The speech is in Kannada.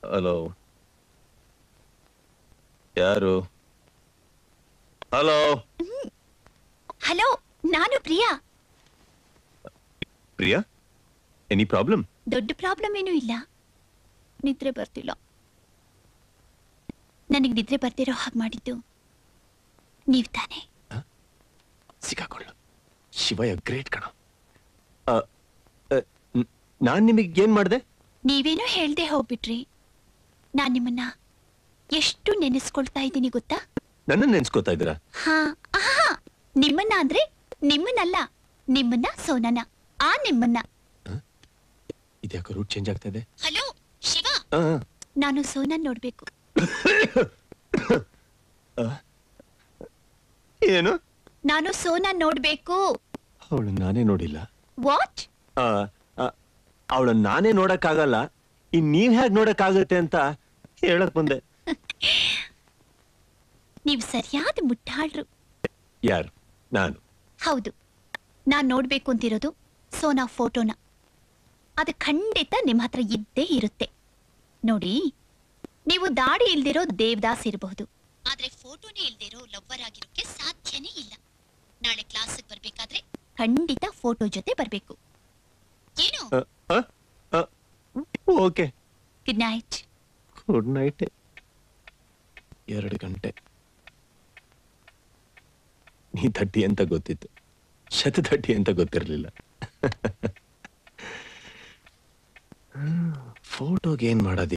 ಹಲೋ ಯಾರು ಹಲೋ ಹಲೋ ನಾನು ಪ್ರಿಯಾ ಪ್ರಿಯಾ ಎನಿ ಪ್ರಾಬ್ಲಮ್ ದೊಡ್ಡ ಪ್ರಾಬ್ಲಮ್ ಏನೂ ಇಲ್ಲ ನಿದ್ರೆ ಬರ್ತಿಲ್ಲ ನನಗೆ ನಿದ್ರೆ ಬರ್ತಿರೋ ಹಾಗೆ ಮಾಡಿದ್ದು ನೀವ್ ತಾನೇ ಸಿಕ್ಕಾಕೊಳ್ಳು ಶಿವಯ್ಯ ಗ್ರೇಟ್ ಕಣ ಆ, ಆ, ನ್- ನಾನ್ ನಿಮಗೆ ಏನ್ ಮಾಡ್ದೆ ನೀವೇನೋ ಹೇಳ್ದೆ ಹೋಗ್ಬಿಟ್ರಿ ನಾನ್ ನಿಮ್ಮನ್ನ ಎಷ್ಟು ನೆನೆಸ್ಕೊಳ್ತಾ ಇದ್ದೀನಿ ಗೊತ್ತಾ ನನ್ನ ನೆನ್ಸ್ಕೋತಾ ಇದ್ದೀರಾ ಹಾ ಆಹಾ ನಿಮ್ಮನ್ನ ಅಂದ್ರೆ ನಿಮ್ಮನ್ನಲ್ಲ ನಿಮ್ಮನ್ನ ಸೋನನ ಆ ನಿಮ್ಮನ್ನ ಇದ್ಯಾಕೋ ರೂಟ್ ಚೇಂಜ್ ಆಗ್ತಾ ಇದೆ ಹಲೋ ಶಿವ ಆ, ನಾನು ಸೋನನ್ ನೋಡ್ಬೇಕು ಏನು ನಾನು ಸೋನನ್ ನೋಡ್ಬೇಕು ಅವಳು ನಾನೇ ನೋಡಿಲ್ಲ ವಾಟ್ ಅವಳನ್ನ ನಾನೇ ನೋಡಕ್ಕಾಗಲ್ಲ ಇನ್ ನೀವ್ ಹೇಗ್ ನೋಡಕ್ಕಾಗತ್ತೆ ಅಂತ ಹೇಳಕ್ ಬಂದೆ ನೀವು ಸರಿಯಾದ ಮುಟ್ಟಾಳ್ರು ಯಾರು ನಾನು ಹೌದು ನಾನ್ ನೋಡ್ಬೇಕು ಅಂತಿರೋದು ಸೋನಾ ಫೋಟೋನ ಅದು ಖಂಡಿತ ನಿಮ್ ಹತ್ರ ಇದ್ದೇ ಇರುತ್ತೆ ನೋಡಿ ನೀವು ದಾಡಿ ಇಲ್ದಿರೋ ದೇವದಾಸ್ ಇರಬಹುದು ಆದ್ರೆ ಫೋಟೋನೇ ಇಲ್ದಿರೋ ಲವ್ವರ್ ಆಗಿರೋಕೆ ಸಾಧ್ಯನೇ ಇಲ್ಲ ನಾಳೆ ಕ್ಲಾಸಿಗೆ ಬರ್ಬೇಕಾದ್ರೆ ಖಂಡಿತ ಫೋಟೋ ಜೊತೆ ಬರ್ಬೇಕು ಏನು okay good night good night ಎರಡು ಗಂಟೆ ನೀ ತಟ್ಟಿ ಅಂತ ಗೊತ್ತಿತ್ತು ಶತ ತಟ್ಟಿ ಅಂತ ಗೊತ್ತಿರಲಿಲ್ಲ ಫೋಟೋಗೆ ಏನ್ ಮಾಡೋದು